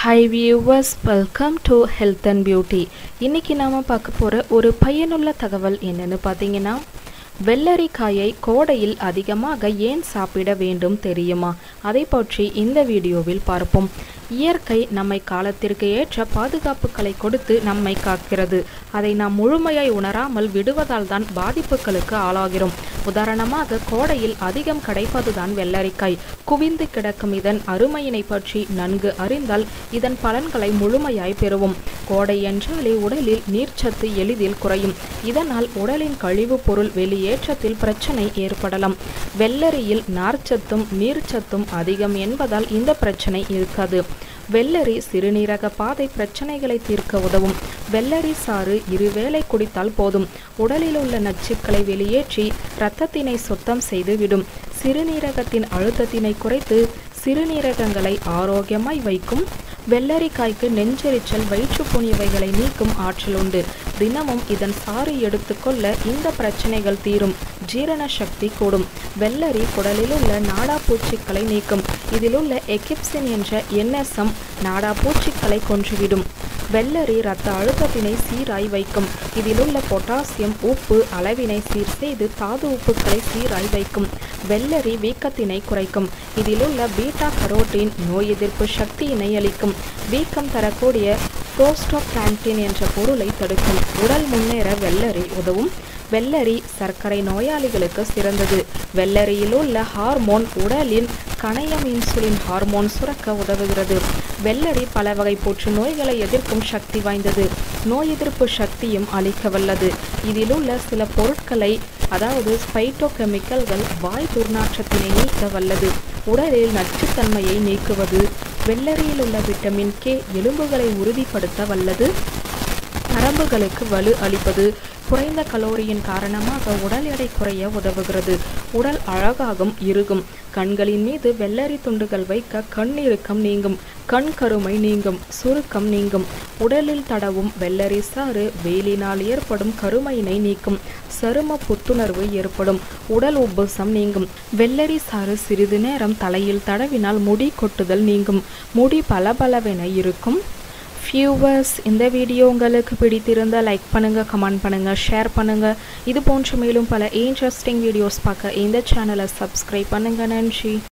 hi viewers welcome to health and beauty இன்றைக்கி நாம் பார்க்க போகிற ஒரு பயனுள்ள தகவல் என்னன்னு பார்த்தீங்கன்னா வெள்ளரிக்காயை கோடையில் அதிகமாக ஏன் சாப்பிட வேண்டும் தெரியுமா அதை பற்றி இந்த வீடியோவில் பார்ப்போம் இயற்கை நம்மை காலத்திற்கு ஏற்ற பாதுகாப்புகளை கொடுத்து நம்மை காக்கிறது அதை நாம் முழுமையாய் உணராமல் விடுவதால் தான் பாதிப்புகளுக்கு ஆளாகிறோம் உதாரணமாக கோடையில் அதிகம் கிடைப்பதுதான் வெள்ளரிக்காய் குவிந்து கிடக்கும் இதன் அருமையினை பற்றி நன்கு அறிந்தால் இதன் பலன்களை முழுமையாய் பெறுவோம் கோடை என்றாலே உடலில் நீர்ச்சத்து எளிதில் குறையும் இதனால் உடலின் கழிவுப் பொருள் வெளியேற்றத்தில் பிரச்சனை ஏற்படலாம் வெள்ளரியில் நார்ச்சத்தும் நீர்ச்சத்தும் அதிகம் என்பதால் இந்த பிரச்சனை இருக்காது வெள்ளரி சிறுநீரக பாதை பிரச்சனைகளை தீர்க்க உதவும் வெள்ளரி சாறு இருவேளை குடித்தால் போதும் உடலில் உள்ள நச்சுக்களை வெளியேற்றி இரத்தத்தினை சுத்தம் செய்து விடும் சிறுநீரகத்தின் அழுத்தத்தினை குறைத்து சிறுநீரகங்களை ஆரோக்கியமாய் வைக்கும் வெள்ளரிக்காய்க்கு நெஞ்செரிச்சல் வயிற்றுப்புணியவைகளை நீக்கும் ஆற்றல் உண்டு தினமும் இதன் சாறு எடுத்துக்கொள்ள இந்த பிரச்சனைகள் தீரும் ஜீரண சக்தி கூடும் வெள்ளரி குடலில் உள்ள நாடா பூச்சிகளை நீக்கும் இதில் உள்ள எகிப்சின் என்ற என்எஸ்எம் நாடா பூச்சிகளை கொன்றுவிடும் வெள்ளரி இரத்த அழுத்தத்தினை சீராய் வைக்கும் இதில் உள்ள பொட்டாசியம் உப்பு அளவினை சீர் செய்து தாது உப்புக்களை சீராய் வைக்கும் வெள்ளரி வீக்கத்தினை குறைக்கும் இதில் உள்ள பீட்டா கரோட்டின் நோய் எதிர்ப்பு சக்தியினை அளிக்கும் வீக்கம் தரக்கூடிய புரோஸ்டோபிளான்டின் என்ற பொருளை தடுக்கும் உடல் முன்னேற வெள்ளரி உதவும் வெள்ளரி சர்க்கரை நோயாளிகளுக்கு சிறந்தது வெள்ளரியில் உள்ள ஹார்மோன் உடலின் கணையம் இன்சுலின் ஹார்மோன் சுரக்க உதவுகிறது வெள்ளரி பல வகை புற்று நோய்களை எதிர்க்கும் சக்தி வாய்ந்தது நோய் எதிர்ப்பு சக்தியும் அளிக்க வல்லது இதில் உள்ள சில பொருட்களை அதாவது ஸ்பைட்டோகெமிக்கல்கள் வாய் துர்நாற்றத்தினை நீக்க வல்லது உடலில் நச்சுத்தன்மையை நீக்குவது வெள்ளரியில் உள்ள விட்டமின் கே எலும்புகளை உறுதிப்படுத்த வல்லது நரம்புகளுக்கு வலு அளிப்பது குறைந்த கலோரியின் காரணமாக உடல் எடை குறைய உதவுகிறது உடல் அழகாகும் இறுகும் கண்களின் மீது வெள்ளரி துண்டுகள் வைக்க கண் இறுக்கம் நீங்கும் கண் கருமை நீங்கும் சுருக்கம் நீங்கும் உடலில் தடவும் வெள்ளரி சாறு வேலினால் ஏற்படும் கருமையினை நீக்கும் சரும புத்துணர்வு ஏற்படும் உடல் உப்புசம் நீங்கும் வெள்ளரி சாறு சிறிது நேரம் தலையில் தடவினால் முடி கொட்டுதல் நீங்கும் முடி பளபளவென இருக்கும் வியூவர்ஸ் இந்த வீடியோ உங்களுக்கு பிடித்திருந்தால் லைக் பண்ணுங்கள் கமெண்ட் பண்ணுங்கள் ஷேர் பண்ணுங்கள் இது போன்ற மேலும் பல இன்ட்ரெஸ்டிங் வீடியோஸ் பார்க்க இந்த சேனலை சப்ஸ்கிரைப் பண்ணுங்கள் நன்றி